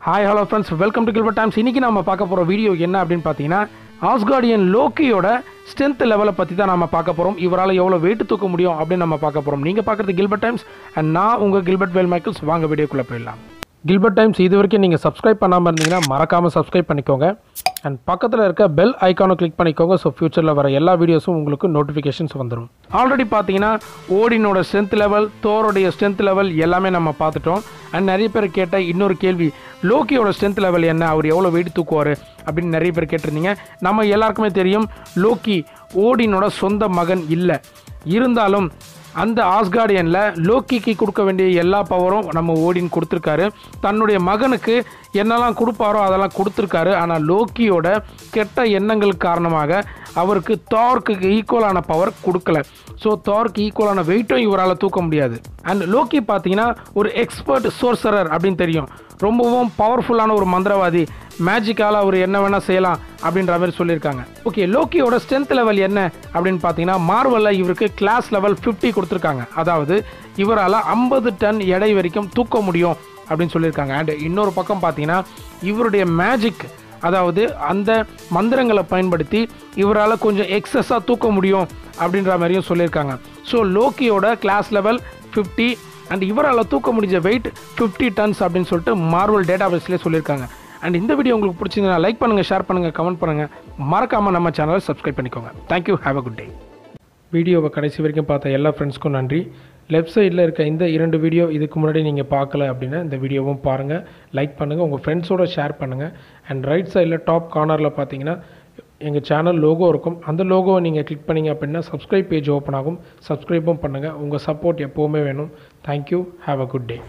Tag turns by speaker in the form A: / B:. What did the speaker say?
A: hi hello friends welcome to Gilbert Times இன்றைக்கி நம்ம பார்க்க போகிற வீடியோ என்ன அப்படின்னு பார்த்தீங்கன்னா ஆஸ்கார்டியன் லோக்கியோட ஸ்ட்ரென்த் லெவலை பற்றி தான் நம்ம பார்க்க போகிறோம் இவரால் எவ்வளோ வெயிட் தூக்க முடியும் அப்படின்னு நம்ம பார்க்க போகிறோம் நீங்கள் பார்க்குறது கில்பர்ட் டைம்ஸ் அண்ட் நான் உங்கள் கில்பர்ட் வேல் மைக்கிள்ஸ் வாங்க வீடியோக்குள்ளே போயிடலாம் கில்பர்ட் டைம்ஸ் இது வரைக்கும் நீங்கள் சப்ஸ்கிரைப் பண்ணாமல் இருந்தீங்கன்னா மறக்காமல் சப்ஸ்கிரைப் பண்ணிக்கோங்க அண்ட் பக்கத்தில் இருக்க பெல் ஐக்கானை கிளிக் பண்ணிக்கோங்க ஸோ ஃபியூச்சரில் வர எல்லா வீடியோஸும் உங்களுக்கு நோட்டிஃபிகேஷன்ஸ் வந்துடும் ஆல்ரெடி பார்த்தீங்கன்னா ஓடினோட ஸ்ட்ரென்த் லெவல் தோரோடைய ஸ்ட்ரென்த் லெவல் எல்லாமே நம்ம பார்த்துட்டோம் அண்ட் நிறைய பேர் கேட்ட இன்னொரு கேள்வி லோக்கியோட ஸ்ட்ரென்த் லெவல் என்ன அவர் எவ்வளோ வெயிட் தூக்குவார் அப்படின்னு நிறைய பேர் கேட்டிருந்தீங்க நம்ம எல்லாருக்குமே தெரியும் லோக்கி ஓடினோட சொந்த மகன் இல்லை இருந்தாலும் அந்த ஆஸ்கார்டியனில் லோக்கிக்கு கொடுக்க வேண்டிய எல்லா பவரும் நம்ம ஓடின் கொடுத்துருக்காரு தன்னுடைய மகனுக்கு என்னெல்லாம் கொடுப்பாரோ அதெல்லாம் கொடுத்துருக்காரு ஆனால் லோக்கியோட கெட்ட எண்ணங்கள் காரணமாக அவருக்கு தார்க்கு ஈக்குவலான பவர் கொடுக்கல ஸோ தார்க்கு ஈக்குவலான வெயிட்டும் இவரால் தூக்க முடியாது அண்ட் லோக்கி பார்த்தீங்கன்னா ஒரு எக்ஸ்பர்ட் சோர்சரர் அப்படின்னு தெரியும் ரொம்பவும் பவர்ஃபுல்லான ஒரு மந்திரவாதி மேஜிக்கால் அவர் என்ன வேணால் செய்யலாம் அப்படின்ற மாதிரி சொல்லியிருக்காங்க ஓகே லோக்கியோட ஸ்ட்ரென்த் லெவல் என்ன அப்படின்னு பார்த்தீங்கன்னா மார்வலில் இவருக்கு கிளாஸ் லெவல் ஃபிஃப்டி கொடுத்துருக்காங்க அதாவது இவரால் ஐம்பது டன் எடை வரைக்கும் தூக்க முடியும் அப்படின்னு சொல்லியிருக்காங்க அண்ட் இன்னொரு பக்கம் பார்த்தீங்கன்னா இவருடைய மேஜிக் அதாவது அந்த மந்திரங்களை பயன்படுத்தி இவரால் கொஞ்சம் எக்ஸஸாக தூக்க முடியும் அப்படின்ற மாதிரியும் சொல்லியிருக்காங்க ஸோ லோக்கியோட கிளாஸ் லெவல் ஃபிஃப்டி அண்ட் இவரால் தூக்க முடிஞ்ச வெயிட் ஃபிஃப்டி டன்ஸ் அப்படின்னு சொல்லிட்டு மார்வல் டேட்டா பேஸ்லேயே சொல்லியிருக்காங்க அண்ட் இந்த வீடியோ உங்களுக்கு பிடிச்சிருந்தா லைக் பண்ணுங்கள் ஷேர் பண்ணுங்கள் கமெண்ட் பண்ணுங்கள் மறக்காமல் நம்ம சேனலை சப்ஸ்கிரைப் பண்ணிக்கோங்க thank you have a good day வீடியோவை கடைசி வரைக்கும் பார்த்த எல்லா ஃப்ரெண்ட்ஸ்க்கும் நன்றி லெஃப்ட் சைடில் இருக்க இந்த இரண்டு வீடியோ இதுக்கு முன்னாடி நீங்கள் பார்க்கல அப்படின்னா இந்த வீடியோவும் பாருங்கள் லைக் பண்ணுங்கள் உங்கள் ஃப்ரெண்ட்ஸோட ஷேர் பண்ணுங்கள் அண்ட் ரைட் சைடில் டாப் கார்னரில் பார்த்தீங்கன்னா எங்கள் சேனல் லோகோ இருக்கும் அந்த லோகோவை நீங்கள் கிளிக் பண்ணீங்க அப்படின்னா சப்ஸ்கிரைப் பேஜ் ஓப்பன் ஆகும் சப்ஸ்கிரைப்பும் பண்ணுங்கள் உங்கள் சப்போர்ட் எப்போவுமே வேணும் thank you have a good day